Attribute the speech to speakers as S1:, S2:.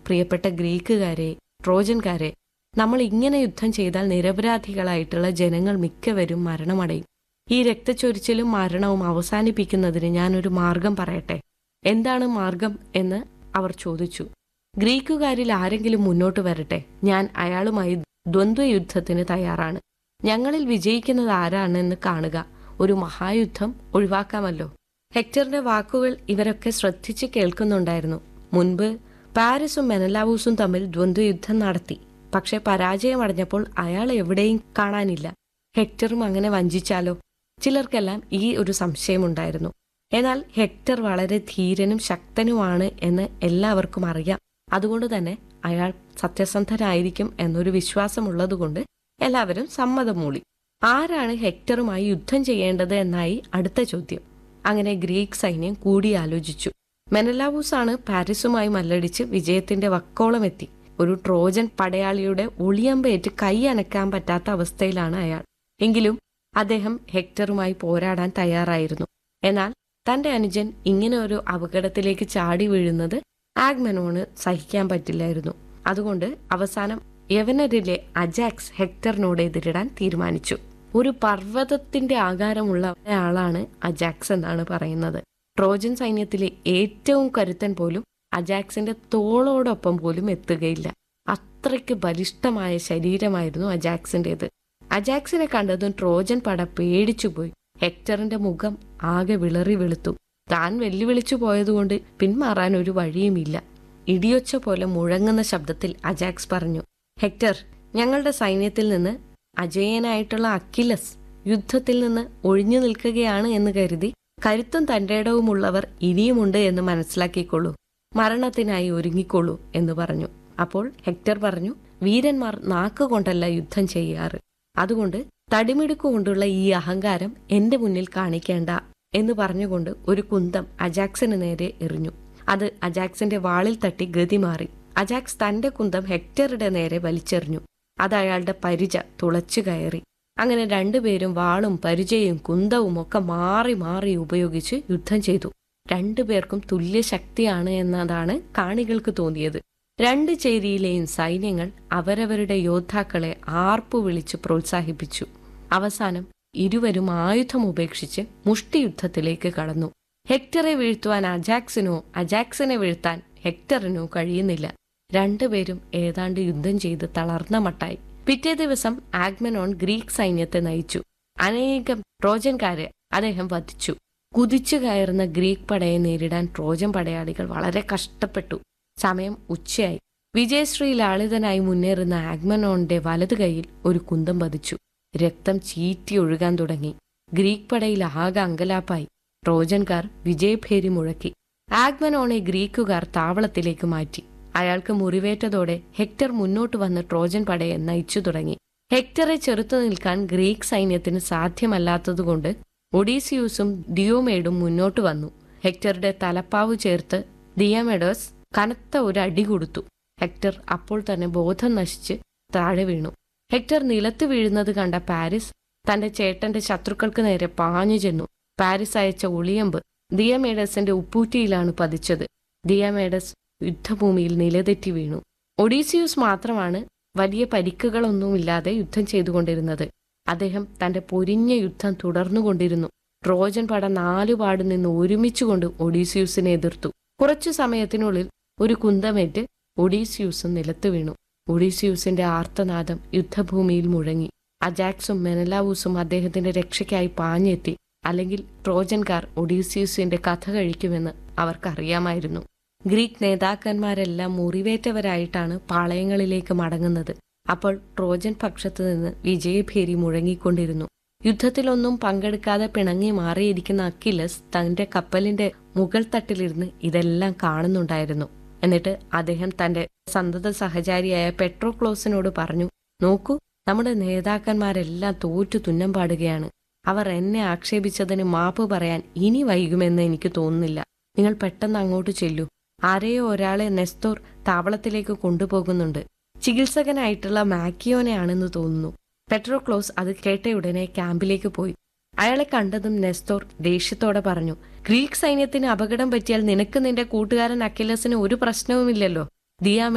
S1: പ്രിയപ്പെട്ട ഗ്രീക്കുകാരെ ട്രോജൻകാരെ നമ്മൾ ഇങ്ങനെ യുദ്ധം ചെയ്താൽ നിരപരാധികളായിട്ടുള്ള ജനങ്ങൾ മിക്കവരും മരണമടയും ഈ രക്തച്ചൊരിച്ചിലും മരണവും അവസാനിപ്പിക്കുന്നതിന് ഞാനൊരു മാർഗം പറയട്ടെ എന്താണ് മാർഗം എന്ന് അവർ ചോദിച്ചു ഗ്രീക്കുകാരിൽ ആരെങ്കിലും മുന്നോട്ട് വരട്ടെ ഞാൻ അയാളുമായി ദ്വന്ദ്വയുദ്ധത്തിന് തയ്യാറാണ് ഞങ്ങളിൽ വിജയിക്കുന്നത് ആരാണെന്ന് കാണുക ഒരു മഹായുദ്ധം ഒഴിവാക്കാമല്ലോ ഹെക്ടറിന്റെ വാക്കുകൾ ഇവരൊക്കെ ശ്രദ്ധിച്ച് കേൾക്കുന്നുണ്ടായിരുന്നു മുൻപ് പാരീസും മെനലാവൂസും തമ്മിൽ ദ്വന്ദ്വയുദ്ധം നടത്തി പക്ഷെ പരാജയമടഞ്ഞപ്പോൾ അയാൾ എവിടെയും കാണാനില്ല ഹെക്ടറും അങ്ങനെ വഞ്ചിച്ചാലോ ചിലർക്കെല്ലാം ഈ ഒരു സംശയമുണ്ടായിരുന്നു എന്നാൽ ഹെക്ടർ വളരെ ധീരനും ശക്തനുമാണ് എന്ന് എല്ലാവർക്കും അറിയാം അതുകൊണ്ട് തന്നെ അയാൾ സത്യസന്ധനായിരിക്കും എന്നൊരു വിശ്വാസമുള്ളതുകൊണ്ട് എല്ലാവരും സമ്മതം മൂളി ആരാണ് ഹെക്ടറുമായി യുദ്ധം ചെയ്യേണ്ടത് എന്നായി അടുത്ത ചോദ്യം അങ്ങനെ ഗ്രീക്ക് സൈന്യം കൂടിയാലോചിച്ചു മെനലാവൂസ് ആണ് പാരീസുമായി മല്ലടിച്ച് വിജയത്തിന്റെ വക്കോളം എത്തി ഒരു ട്രോജൻ പടയാളിയുടെ ഒളിയമ്പേറ്റ് കൈ അനക്കാൻ പറ്റാത്ത അവസ്ഥയിലാണ് അയാൾ എങ്കിലും അദ്ദേഹം ഹെക്ടറുമായി പോരാടാൻ തയ്യാറായിരുന്നു എന്നാൽ തന്റെ അനുജൻ ഇങ്ങനെ ഒരു അപകടത്തിലേക്ക് ചാടി വീഴുന്നത് ആഗ്മനോണ് സഹിക്കാൻ പറ്റില്ലായിരുന്നു അതുകൊണ്ട് അവസാനം യവനരിലെ അജാക്സ് ഹെക്ടറിനോട് എതിരിടാൻ തീരുമാനിച്ചു ഒരു പർവ്വതത്തിന്റെ ആകാരമുള്ള ആളാണ് അജാക്സ് എന്നാണ് പറയുന്നത് ട്രോജൻ സൈന്യത്തിലെ ഏറ്റവും കരുത്തൻ പോലും അജാക്സിന്റെ തോളോടൊപ്പം പോലും എത്തുകയില്ല അത്രയ്ക്ക് ബലിഷ്ഠമായ ശരീരമായിരുന്നു അജാക്സിന്റേത് അജാക്സിനെ കണ്ടതും ട്രോജൻ പട പേടിച്ചുപോയി ഹെക്ടറിന്റെ മുഖം ആകെ വിളറി വെളുത്തു താൻ വെല്ലുവിളിച്ചു പോയതുകൊണ്ട് പിന്മാറാൻ ഒരു വഴിയുമില്ല ഇടിയൊച്ച പോലെ മുഴങ്ങുന്ന ശബ്ദത്തിൽ അജാക്സ് പറഞ്ഞു ഹെക്ടർ ഞങ്ങളുടെ സൈന്യത്തിൽ നിന്ന് അജയനായിട്ടുള്ള അക്കിലസ് യുദ്ധത്തിൽ നിന്ന് ഒഴിഞ്ഞു നിൽക്കുകയാണ് എന്ന് കരുതി കരുത്തും തന്റേടവുമുള്ളവർ ഇനിയുമുണ്ട് എന്ന് മനസ്സിലാക്കിക്കൊള്ളൂ മരണത്തിനായി ഒരുങ്ങിക്കൊള്ളൂ എന്ന് പറഞ്ഞു അപ്പോൾ ഹെക്ടർ പറഞ്ഞു വീരന്മാർ നാക്കുകൊണ്ടല്ല യുദ്ധം ചെയ്യാറ് അതുകൊണ്ട് തടിമിടുക്കുകൊണ്ടുള്ള ഈ അഹങ്കാരം എന്റെ മുന്നിൽ കാണിക്കേണ്ട എന്ന് പറഞ്ഞുകൊണ്ട് ഒരു കുന്തം അജാക്സിന് നേരെ എറിഞ്ഞു അത് അജാക്സിന്റെ വാളിൽ തട്ടി ഗതി മാറി അജാക്സ് തന്റെ കുന്തം ഹെക്ടറുടെ നേരെ വലിച്ചെറിഞ്ഞു അത് അയാളുടെ പരിച തുളച്ചു കയറി അങ്ങനെ രണ്ടുപേരും വാളും പരിചയും കുന്തവും ഒക്കെ മാറി മാറി ഉപയോഗിച്ച് യുദ്ധം ചെയ്തു രണ്ടുപേർക്കും തുല്യ ശക്തിയാണ് എന്നതാണ് കാണികൾക്ക് തോന്നിയത് രണ്ട് ചേരിയിലെയും സൈന്യങ്ങൾ അവരവരുടെ യോദ്ധാക്കളെ ആർപ്പു വിളിച്ച് പ്രോത്സാഹിപ്പിച്ചു അവസാനം ഇരുവരും ആയുധം ഉപേക്ഷിച്ച് മുഷ്ടിയുദ്ധത്തിലേക്ക് കടന്നു ഹെക്ടറെ വീഴ്ത്തുവാൻ അജാക്സിനോ അജാക്സിനെ വീഴ്ത്താൻ ഹെക്ടറിനോ കഴിയുന്നില്ല രണ്ടുപേരും ഏതാണ്ട് യുദ്ധം ചെയ്ത് തളർന്ന മട്ടായി പിറ്റേ ദിവസം ആഗ്മനോൺ ഗ്രീക്ക് സൈന്യത്തെ നയിച്ചു അനേകം ട്രോജൻകാരെ അദ്ദേഹം വധിച്ചു കുതിച്ചു കയറുന്ന ഗ്രീക്ക് പടയെ നേരിടാൻ ട്രോജൻ പടയാളികൾ വളരെ കഷ്ടപ്പെട്ടു സമയം ഉച്ചയായി വിജയശ്രീ ലാളിതനായി മുന്നേറുന്ന ആഗ്മനോണിന്റെ വലതു കൈയിൽ ഒരു കുന്തം പതിച്ചു രക്തം ചീറ്റി ഒഴുകാൻ തുടങ്ങി ഗ്രീക്ക് പടയിൽ ആകെ അങ്കലാപ്പായി ട്രോജൻകാർ വിജയഭേരി മുഴക്കി ആഗ്മനോണെ ഗ്രീക്കുകാർ താവളത്തിലേക്ക് മാറ്റി അയാൾക്ക് മുറിവേറ്റതോടെ ഹെക്ടർ മുന്നോട്ട് വന്ന് ട്രോജൻ പടയെ നയിച്ചു തുടങ്ങി ഹെക്ടറെ ചെറുത്തു നിൽക്കാൻ ഗ്രീക്ക് സൈന്യത്തിന് സാധ്യമല്ലാത്തതുകൊണ്ട് ഒഡീസിയൂസും ഡിയോമേഡും മുന്നോട്ട് വന്നു ഹെക്ടറുടെ തലപ്പാവ് ചേർത്ത് ദിയമേഡോസ് കനത്ത ഒരു അടി കൊടുത്തു ഹെക്ടർ അപ്പോൾ തന്നെ ബോധം നശിച്ച് താഴെ വീണു ഹെക്ടർ നിലത്ത് വീഴുന്നത് കണ്ട പാരിസ് തന്റെ ചേട്ടന്റെ ശത്രുക്കൾക്ക് നേരെ പാഞ്ഞു ചെന്നു പാരിസ് അയച്ച ഒളിയമ്പ് ദിയമേഡസിന്റെ ഉപ്പൂറ്റിയിലാണ് പതിച്ചത് ദിയമേഡസ് യുദ്ധഭൂമിയിൽ നിലതെറ്റി വീണു ഒഡീസിയൂസ് മാത്രമാണ് വലിയ പരിക്കുകളൊന്നുമില്ലാതെ യുദ്ധം ചെയ്തുകൊണ്ടിരുന്നത് അദ്ദേഹം തന്റെ പൊരിഞ്ഞ യുദ്ധം തുടർന്നുകൊണ്ടിരുന്നു ട്രോജൻ പട നാലുപാട് നിന്ന് ഒരുമിച്ചുകൊണ്ട് ഒഡീസിയൂസിനെ എതിർത്തു കുറച്ചു സമയത്തിനുള്ളിൽ ഒരു കുന്തമേറ്റ് ഒഡീസിയൂസും നിലത്ത് വീണു ഒഡീസിയൂസിന്റെ ആർത്തനാദം യുദ്ധഭൂമിയിൽ മുഴങ്ങി അജാക്സും മെനലാവൂസും അദ്ദേഹത്തിന്റെ രക്ഷയ്ക്കായി പാഞ്ഞെത്തി അല്ലെങ്കിൽ ട്രോജൻകാർ ഒഡീസിയൂസിന്റെ കഥ കഴിക്കുമെന്ന് അവർക്കറിയാമായിരുന്നു ഗ്രീക്ക് നേതാക്കന്മാരെല്ലാം മുറിവേറ്റവരായിട്ടാണ് പാളയങ്ങളിലേക്ക് മടങ്ങുന്നത് അപ്പോൾ ട്രോജൻ പക്ഷത്തു നിന്ന് വിജയഭേരി മുഴങ്ങിക്കൊണ്ടിരുന്നു യുദ്ധത്തിലൊന്നും പങ്കെടുക്കാതെ പിണങ്ങി മാറിയിരിക്കുന്ന അക്കിലസ് തന്റെ കപ്പലിന്റെ മുകൾ തട്ടിലിരുന്ന് ഇതെല്ലാം കാണുന്നുണ്ടായിരുന്നു എന്നിട്ട് അദ്ദേഹം തന്റെ സന്തത സഹചാരിയായ പെട്രോക്ലോസിനോട് പറഞ്ഞു നോക്കൂ നമ്മുടെ നേതാക്കന്മാരെല്ലാം തോറ്റു തുന്നം പാടുകയാണ് അവർ എന്നെ ആക്ഷേപിച്ചതിന് മാപ്പ് പറയാൻ ഇനി വൈകുമെന്ന് എനിക്ക് തോന്നുന്നില്ല നിങ്ങൾ പെട്ടെന്ന് അങ്ങോട്ട് ചെല്ലൂ ആരെയോ ഒരാളെ നെസ്തോർ താവളത്തിലേക്ക് കൊണ്ടുപോകുന്നുണ്ട് ചികിത്സകനായിട്ടുള്ള മാക്കിയോനെയാണെന്ന് തോന്നുന്നു പെട്രോക്ലോസ് അത് കേട്ടയുടനെ ക്യാമ്പിലേക്ക് പോയി അയാളെ കണ്ടതും നെസ്തോർ ദേഷ്യത്തോടെ പറഞ്ഞു ഗ്രീക്ക് സൈന്യത്തിന് അപകടം പറ്റിയാൽ നിനക്ക് നിന്റെ കൂട്ടുകാരൻ അക്കിലസിന് ഒരു പ്രശ്നവുമില്ലല്ലോ ദിയാമ